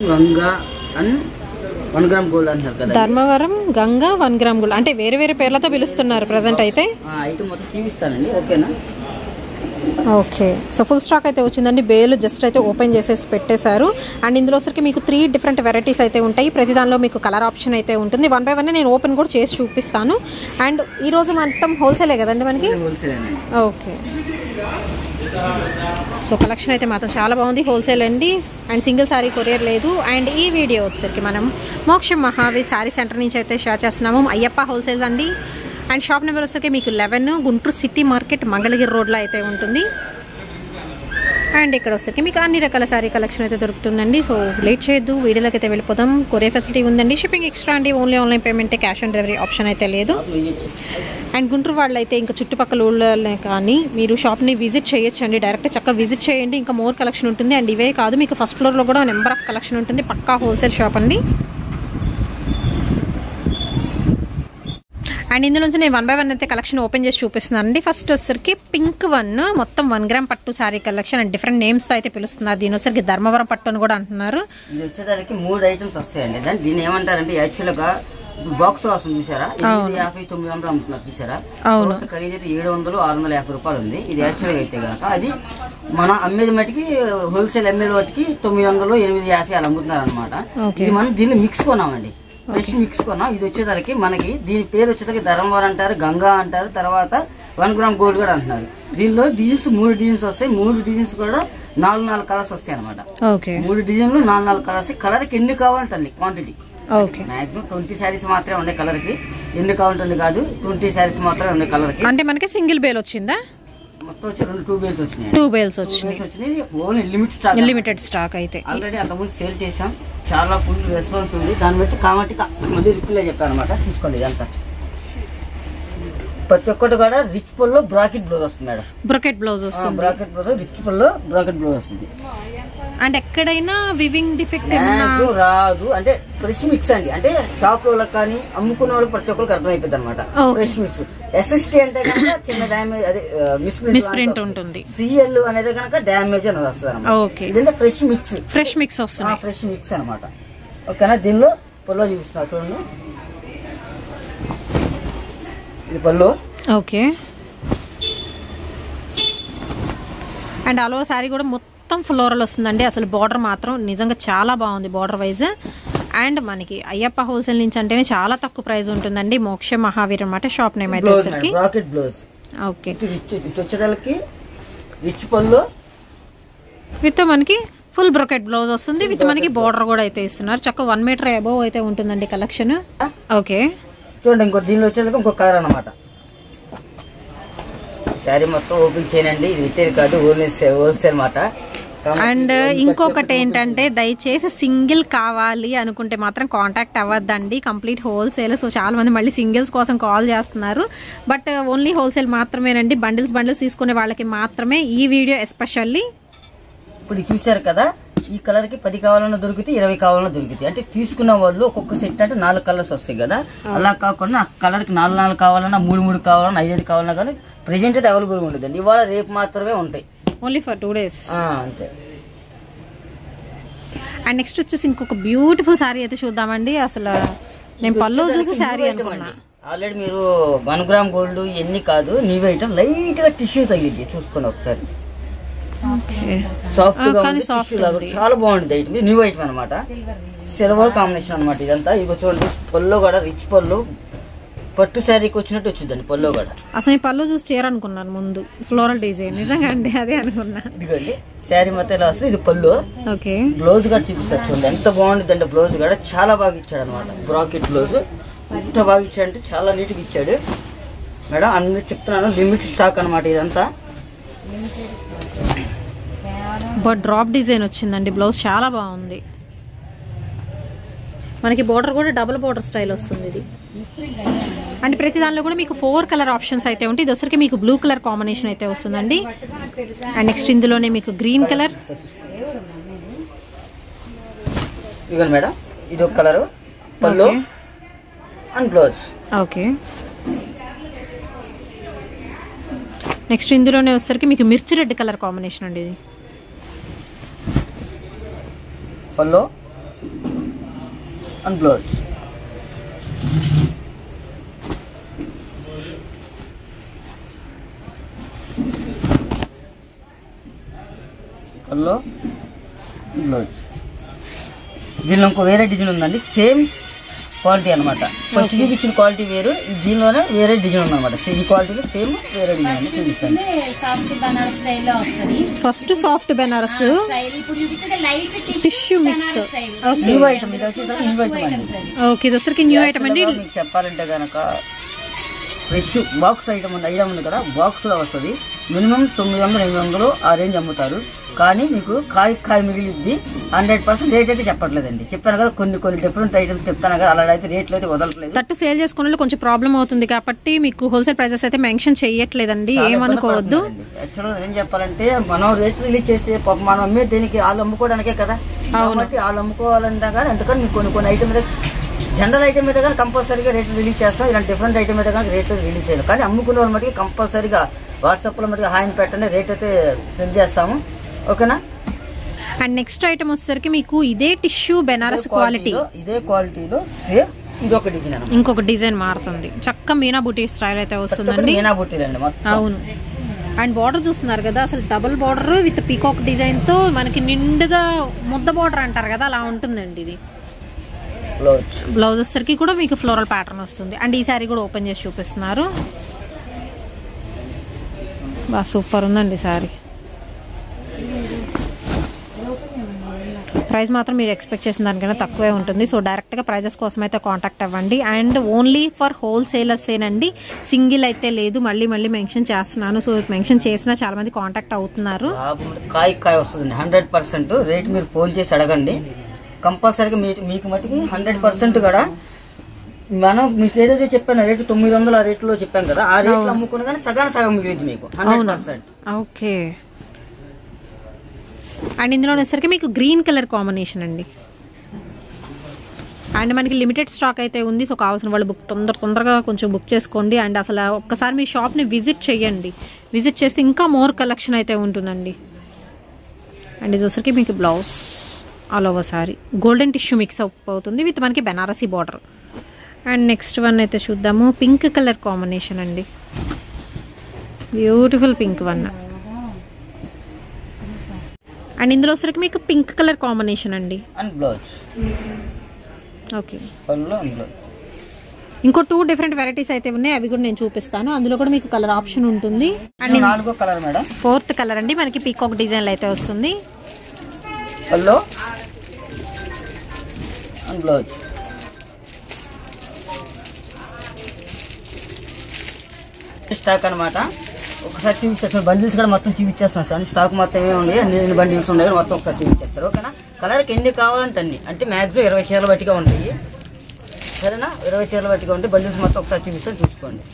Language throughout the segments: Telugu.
Ganga and one gram gold అంటున్నారు కదా Dharmavaram Ganga one gram gold అంటే వేరే వేరే పేర్లతో పిలుస్తున్నారు ప్రజెంట్ అయితే ఆ ఐటమ్ మొత్తం చూపిస్తానండి ఓకేనా ఓకే సో ఫుల్ స్టాక్ అయితే వచ్చిందండి బేలు జస్ట్ అయితే ఓపెన్ చేసేసి పెట్టేశారు అండ్ ఇందులో సరికి మీకు త్రీ డిఫరెంట్ వెరైటీస్ అయితే ఉంటాయి ప్రతి దానిలో మీకు కలర్ ఆప్షన్ అయితే ఉంటుంది వన్ బై వన్ నేను ఓపెన్ కూడా చేసి చూపిస్తాను అండ్ ఈ రోజు మొత్తం హోల్సేలే కదండి మనకి హోల్సేల్ అండి ఓకే సో కలెక్షన్ అయితే మాత్రం చాలా బాగుంది హోల్సేల్ అండి అండ్ సింగిల్ సారీ కొరియర్ లేదు అండ్ ఈ వీడియో వచ్చేసరికి మనం మోక్షం మహావీర్ సారీ సెంటర్ నుంచి అయితే షేర్ చేస్తున్నాము అయ్యప్ప హోల్సేల్ అండి అండ్ షాప్ నెంబర్ వచ్చేసరికి మీకు eleven Guntur city market Mangalagiri రోడ్లో అయితే ఉంటుంది అండ్ ఇక్కడ వచ్చేసరికి మీకు అన్ని రకాల సారీ కలెక్షన్ అయితే దొరుకుతుందండి సో లేట్ చేయొద్దు వీడియోలోకి అయితే వెళ్ళిపోదాం కొరియర్ ఫెసిలిటీ ఉందండి షిప్పింగ్ ఎక్స్ట్రా అండి ఓన్లీ ఆన్లైన్ పేమెంటే క్యాష్ ఆన్ డెలివరీ ఆప్షన్ అయితే లేదు అండ్ గుంటూరు వాళ్ళు అయితే ఇంకా చుట్టుపక్కల ఊళ్ళో కానీ మీరు షాప్ని విజిట్ చేయొచ్చండి డైరెక్ట్ చక్కగా విజిట్ చేయండి ఇంకా మోర్ కలెక్షన్ ఉంటుంది అండ్ ఇవే కాదు మీకు ఫస్ట్ ఫ్లోర్లో కూడా నెంబర్ ఆఫ్ కలెక్షన్ ఉంటుంది పక్కా హోల్సేల్ షాప్ అండి అండ్ ఇందులో నుంచి నేను వన్ బై వన్ అయితే కలెక్షన్ ఓపెన్ చేసి చూపిస్తున్నాను అండి ఫస్ట్ వచ్చరికి పింక్ వన్ మొత్తం వన్ గ్రామ్ పట్టు సారీ కలెక్షన్ అండ్ డిఫరెంట్ నేమ్స్తో అయితే పిలుస్తున్నారు దీని వచ్చరికి ధర్మవరం పట్టు అని కూడా అంటున్నారు ఇది వచ్చేదానికి మూడు ఐటమ్స్ వస్తాయండి దాన్ని దీన్ని ఏమంటారంటే యాక్చువల్ గా బాక్స్ లో వస్తుంది చూసారా ఎనిమిది యాభై తొమ్మిది వందలు అమ్ముతున్నారు చూసారా అవును. ఒక ఖరీదు అయితే ఏడు వందలు ఆరు వందల యాభై రూపాయలు ఉంది ఇది యాక్చువల్ గా అయితే కనుక అది మన అమ్మేది మటుకి హోల్సేల్ అమ్మేది వాటికి తొమ్మిది వందలు ఎనిమిది యాభై అలా అమ్ముతున్నారు అనమాట Okay. ఇది మనం దీన్ని మిక్స్ కొన్నామండి ఫ్రెష్ మిక్స్ కొన్నాం ఇది వచ్చేసరికి మనకి దీని పేరు వచ్చేసరికి ధర్మవరం అంటారు గంగా అంటారు తర్వాత వన్ గ్రామ్ గోల్డ్ కూడా అంటున్నారు దీనిలో డిజైన్స్ మూడు డిజైన్స్ వస్తాయి మూడు డిజైన్స్ కూడా నాలుగు నాలుగు కలర్స్ వస్తాయి అనమాట ఓకే మూడు డిజైన్లు నాలుగు నాలుగు కలర్స్ కలర్కి ఎన్ని కావాలంటండి quantity okay maximum twenty saris మాత్రమే ఉండే కలర్ కి ఎన్ని కావాలంటుంది కాదు ట్వంటీ శారీస్ మాత్రమే ఉండే కలర్ కి అంటే మనకి సింగిల్ బేల్ వచ్చిందా మొత్తం వచ్చి రెండు టూ బేల్స్ వచ్చినాయి టూ బేల్స్ టూ వచ్చినాయి బేల్స్ వచ్చినాయి only limit stock limited stock అయితే ఆల్రెడీ అంతకుముందు సేల్ చేసాం చాలా ఫుల్ రెస్పాన్స్ ఉంది దాన్ని బట్టి కాబట్టి కా- మళ్ళీ రిప్లై చెప్పాను అనమాట చూసుకోండి ఇదంతా ప్రతి ఒక్కటి కూడా రిచ్ పొల్లో బ్రాకెట్ బ్లౌజ్ వస్తుంది మేడం బ్రొకెట్ బ్లౌజ్ వస్తుంది బ్రాకెట్ బ్లౌజ్ రిచ్ పొల్లో బ్రాకెట్ బ్లౌజ్ వస్తుంది అండ్ ఎక్కడైనా వివింగ్ డిఫెక్ట్ ఏమన్నా మ్యాక్స్ రాదు అంటే ఫ్రెష్ మిక్స్ అండి అంటే షాప్ లో కానీ అమ్ముకున్న వాళ్ళకి ప్రతి ఒక్కరికి అర్థమైపోతుంది అనమాట Okay. ఫ్రెష్ మిక్స్ ఎస్ఎస్టీ అంటే కనుక చిన్న డ్యామేజ్ అదే మిస్ప్రింట్ ఉంటుంది సిఎల్ అనేది కనుక డ్యామేజ్ అనేది వస్తుంది అనమాట ఓకే ఇదంతా ఫ్రెష్ మిక్స్ ఫ్రెష్ మిక్స్ వస్తున్నాయి ఫ్రెష్ మిక్స్ అనమాట ఓకేనా దీనిలో పళ్ళు చూపిస్తున్నా చూడండి ఇది పళ్ళు ఓకే అండ్ అలో శారీ కూడా మొత్తం ఫ్లోరల్ వస్తుందండి అసలు బార్డర్ మాత్రం నిజంగా చాలా బాగుంది బార్డర్ వైజ్ అండ్ మనకి అయ్యప్ప హోల్సేల్ నుంచి అంటేనే చాలా తక్కువ ప్రైస్ ఉంటుందండి మోక్ష మహావీర్ అనమాట షాప్ నేమ్ అయితే బ్లౌజ్ వచ్చరికి బ్రాకెట్ బ్లౌజ్ ఓకే ఇటు రిచ్ ఇటు వచ్చేదానికి రిచ్ పళ్ళు విత్ మనకి ఫుల్ బ్రొకెట్ బ్లౌజ్ వస్తుంది విత్ మనకి బార్డర్ కూడా అయితే ఇస్తున్నారు చక్క వన్ మీటర్ అబోవ్ అయితే ఉంటుందండి కలెక్షన్ ఓకే చూడండి ఇంకో దీనిలో వచ్చేందుకు ఇంకో కలర్ అనమాట శారీ మొత్తం ఓపెన్ చేయనండి ఇది రిటైల్ కాదు హోల్సేల్ హోల్సేల్ మాట అండ్ ఇంకొకటి ఏంటంటే దయచేసి సింగిల్ కావాలి అనుకుంటే మాత్రం కాంటాక్ట్ అవ్వద్దండి కంప్లీట్ హోల్సేల్ సో చాలా మంది మళ్ళీ సింగిల్స్ కోసం కాల్ చేస్తున్నారు బట్ ఓన్లీ హోల్సేల్ మాత్రమేనండి బండిల్స్ బండిల్స్ తీసుకునే వాళ్ళకి మాత్రమే ఈ వీడియో ఎస్పెషల్లీ ఇప్పుడు ఇది చూశారు కదా ఈ కలర్ కి పది కావాలన్నా దొరుకుతాయి ఇరవై కావాలన్నా దొరుకుతాయి అంటే తీసుకున్న వాళ్ళు ఒక్కొక్క సెట్ అంటే నాలుగు కలర్స్ వస్తాయి కదా అలా కాకుండా ఆ కలర్ కి నాలుగు నాలుగు కావాలన్నా మూడు మూడు కావాలన్నా ఐదు ఐదు కావాలన్నా కానీ ప్రెజెంట్ అయితే అవైలబుల్ ఉండదండి ఇవాళ రేపు మాత్రమే ఉంటాయి ఓన్లీ ఫర్ టూ డేస్ ఆ, అంతే అండ్ నెక్స్ట్ వచ్చేసి ఇంకొక బ్యూటిఫుల్ శారీ అయితే చూద్దామండి అసలు నేను పళ్ళు చూసి శారీ అనుకున్నా ఆల్రెడీ మీరు వన్ గ్రామ్ గోల్డ్ ఇవన్నీ కాదు నీవే ఐటమ్ లైట్ గా టిష్యూ తగ్గింది చూసుకోండి ఒకసారి సాఫ్ట్ గా కానీ ఉంది, soft tissue లాగా చాలా బాగుంటుంది ఐటమ్ న్యూ ఐటమ్ అనమాట సిల్వర్ కాంబినేషన్ అనమాట ఇదంతా ఇగో చూడండి పళ్ళు కూడా రిచ్ పళ్ళు పట్టు శారీకి వచ్చినట్టు వచ్చిందండి పళ్ళు కూడా అసలు ఈ పళ్ళు చూసి చీర అనుకున్నాను ముందు ఫ్లోరల్ డిజైన్ నిజంగా అండి అదే అనుకున్నా ఇదిగోండి శారీ మొత్తం ఇలా వస్తుంది ఇది పళ్ళు ఓకే బ్లౌజ్ కూడా చూపిస్తారు చూడండి ఎంత బాగుంటుంది అంటే బ్లౌజ్ కూడా చాలా బాగా ఇచ్చాడు అనమాట బ్రాకెట్ బ్లౌజ్ ఎంత బాగా ఇచ్చాడు అంటే చాలా నీట్గా ఇచ్చాడు మేడం అన్ని చెప్తున్నాను లిమిట్ స్టాక్ అనమాట ఇదంతా బట్ డ్రాప్ డిజైన్ వచ్చిందండి బ్లౌజ్ చాలా బాగుంది మనకి బోర్డర్ కూడా డబుల్ బోర్డర్ స్టైల్ వస్తుంది ఇది అండ్ ప్రతి దానిలో కూడా మీకు ఫోర్ కలర్ ఆప్షన్స్ అయితే ఉంటాయి ఇది వచ్చరికి మీకు బ్లూ కలర్ కాంబినేషన్ అయితే వస్తుందండి అండ్ నెక్స్ట్ ఇందులోనే మీకు గ్రీన్ కలర్ ఇదిగోండి మేడం ఇది ఒక కలర్ పళ్ళు Okay. And blouse okay next ఇందులోనే వచ్చరికి మీకు మిర్చి రెడ్ కలర్ కాంబినేషన్ అండి ఇది పళ్ళు అండ్ బ్లౌజ్ పల్లో బ్లౌజ్ దీనిలో ఇంకో వేరే డిజైన్ ఉందండి సేమ్ క్వాలిటీ అనమాట ఫస్ట్ చూపించిన క్వాలిటీ వేరు ఈ దీనిలోనే వేరే డిజైన్ ఉందన్నమాట ఈ క్వాలిటీలో సేమ్ వేరే డిజైన్ అండి చూపిస్తాను సాఫ్ట్ బనారస్ స్టైల్లో వస్తుంది ఫస్ట్ సాఫ్ట్ బెనారస్ స్టైల్ ఇప్పుడు చూపించేది light tissue mix okay new item ఇది వచ్చేసరికి న్యూ ఐటమ్ అండి ఓకే ఇది వచ్చరికి న్యూ ఐటమ్ అండి యాక్చువల్గా మీకు చెప్పాలంటే కనుక ఫ్రెష్ బాక్స్ ఐటమ్ ఉంది ఐటమ్ ఉంది కదా బాక్స్ లో వస్తుంది మినిమం తొమ్మిది వందలు ఎనిమిది వందలు ఆ రేంజ్ అమ్ముతారు కానీ మీకు కాయ కాయ మిగిలిద్ది హండ్రెడ్ పర్సెంట్ రేట్ అయితే చెప్పట్లేదండి చెప్పాను కదా కొన్ని కొన్ని డిఫరెంట్ ఐటమ్స్ చెప్తాను కదా అలా అయితే రేట్లు అయితే వదలట్లేదు తట్టు సేల్ చేసుకునే వాళ్ళు కొంచెం ప్రాబ్లం అవుతుంది కాబట్టి మీకు హోల్సేల్ ప్రైజెస్ అయితే మెన్షన్ చేయట్లేదండి చాలా ఏమనుకోవద్దు ఇబ్బంది పడుతున్నారండి. యాక్చువల్గా ఏం చెప్పాలంటే మనం రేట్ రిలీజ్ చేస్తే పాపం మనం అమ్మే దీనికి వాళ్ళు అమ్ముకోవడానికే కదా కాబట్టి వాళ్ళు అమ్ముకోవాలంటే కానీ ఎందుకని మీకు కొన్ని కొన్ని ఐటమ్ మీద జనరల్ ఐటమ్ మీద కానీ కంపల్సరీగా రేట్ రిలీజ్ చేస్తాం ఇలాంటి డిఫరెంట్ ఐటమ్ మీద కానీ రేట్ రిలీజ్ చేయాలి కానీ అమ్ముకునే వాళ్ళ మటుకు కంపల్సరీగా వాట్సాప్లో మటుకు హాయిన్ పెట్టండి రేట్ అయితే సెండ్ చేస్తాము ఓకేనా అండ్ నెక్స్ట్ ఐటమ్ వచ్చేసరికి మీకు ఇదే టిష్యూ బెనారస్ క్వాలిటీ క్వాలిటీలో- ఇదే క్వాలిటీలో సేమ్ ఇది ఒక డిజైన్ అనమాట ఇంకొక డిజైన్ మారుతుంది చక్క మీనా బుటీ స్టైల్ అయితే వస్తుందండి మీనా బుట్టిలండి మొత్తం అవును అండ్ బార్డర్ చూస్తున్నారు కదా అసలు double border with peacock design తో మనకి నిండుగా ముద్ద బార్డర్ అంటారు కదా అలా ఉంటుందండి ఇది బ్లౌజ్ బ్లౌజ్ వచ్చేసరికి కూడా మీకు ఫ్లోరల్ ప్యాటర్న్ వస్తుంది అండ్ ఈ శారీ కూడా ఓపెన్ చేసి చూపిస్తున్నారు బా సూపర్ ఉందండి శారీ ప్రైస్ మాత్రం మీరు ఎక్స్పెక్ట్ చేసిన దానికన్నా తక్కువే ఉంటుంది సో డైరెక్ట్గా ప్రైజెస్ కోసం అయితే కాంటాక్ట్ అవ్వండి అండ్ ఓన్లీ ఫర్ హోల్సేలర్స్ ఏనండి సింగిల్ అయితే లేదు మళ్ళీ మళ్ళీ మెన్షన్ చేస్తున్నాను సో మెన్షన్ చేసినా చాలా మంది కాంటాక్ట్ అవుతున్నారు లాభం అంటే కాయ కాయ వస్తుంది హండ్రెడ్ పర్సెంట్ రేట్ మీరు ఫోన్ చేసి అడగండి కంపల్సరీగా మీ మీకు మటుకి హండ్రెడ్ పర్సెంట్ కూడా మనం మీకు ఏదైతే చెప్పాను రేటు తొమ్మిది వందల ఆ రేట్లో చెప్పాను కదా ఆ రేట్లో అమ్ముకున్నా కానీ సగానికి సగం మిగిలింది మీకు హండ్రెడ్ పర్సెంట్ ఓకే అండ్ ఇందులో వచ్చేసరికి మీకు గ్రీన్ కలర్ కాంబినేషన్ అండి అండ్ మనకి లిమిటెడ్ స్టాక్ అయితే ఉంది సో కావాల్సిన వాళ్ళు బుక్ తొందర తొందరగా కొంచెం బుక్ చేసుకోండి అండ్ అసలు ఒక్కసారి మీ షాప్ని విజిట్ చేయండి విజిట్ చేస్తే ఇంకా మోర్ కలెక్షన్ అయితే ఉంటుందండి అండ్ ఇది వచ్చరికి మీకు blouse all over sari golden tissue mix up అవుతుంది విత్ మనకి Banarasi border and next one అయితే చూద్దాము పింక్ కలర్ కాంబినేషన్ అండి బ్యూటిఫుల్ పింక్ వన్ అండ్ ఇందులో వచ్చరికి మీకు పింక్ కలర్ కాంబినేషన్ అండి అండ్ బ్లౌజ్ ఓకే పళ్ళు అండ్ బ్లౌజ్ ఇంకో టూ డిఫరెంట్ వెరైటీస్ అయితే ఉన్నాయి అవి కూడా నేను చూపిస్తాను అందులో కూడా మీకు కలర్ ఆప్షన్ ఉంటుంది అండ్ ఇది నాలుగో కలర్ మేడం ఫోర్త్ కలర్ అండి మనకి పీకాక్ డిజైన్లు అయితే వస్తుంది పళ్ళు అండ్ బ్లౌజ్ స్టాక్ అన్నమాట ఒకసారి చూపించేస్తాను బండిల్స్ కూడా మొత్తం చూపించేస్తాను సార్ స్టాక్ మొత్తం ఏమి ఉంది అన్ని ఎన్ని బండిల్స్ ఉన్నాయి కానీ మొత్తం ఒకసారి చూపించేస్తారు ఓకేనా కలర్కి ఎన్ని కావాలంటే అన్ని అంటే మ్యాక్సిమం ఇరవై చీరలు బట్టిగా ఉంటాయి సరేనా ఇరవై చీరలు బట్టిగా ఉంటాయి బండిల్స్ మొత్తం ఒకసారి చూపిస్తాను చూసుకోండి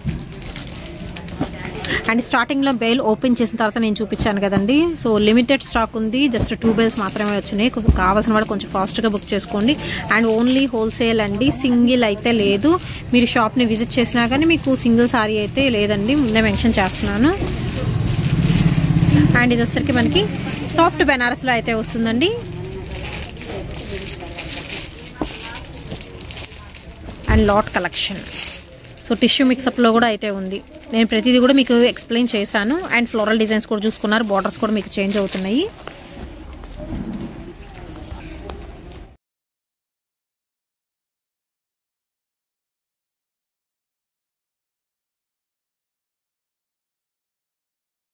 అండ్ స్టార్టింగ్ లో బెయిల్ ఓపెన్ చేసిన తర్వాత నేను చూపించాను కదండి సో లిమిటెడ్ స్టాక్ ఉంది జస్ట్ టూ బెయిల్స్ మాత్రమే వచ్చినాయి కొంచెం కావాల్సిన వాళ్ళు కొంచెం ఫాస్ట్ గా బుక్ చేసుకోండి అండ్ ఓన్లీ హోల్సేల్ అండి సింగిల్ అయితే లేదు మీరు షాప్ ని విజిట్ చేసినా కానీ మీకు సింగిల్ సారీ అయితే లేదండి ముందే మెన్షన్ చేస్తున్నాను అండ్ ఇది వచ్చరికి మనకి సాఫ్ట్ బెనారస్ లో అయితే వస్తుందండి and lot collection so tissue మిక్సప్లో కూడా అయితే ఉంది నేను ప్రతిదీ కూడా మీకు ఎక్స్ప్లెయిన్ చేశాను అండ్ ఫ్లోరల్ డిజైన్స్ కూడా చూసుకున్నారు బార్డర్స్ కూడా మీకు చేంజ్ అవుతున్నాయి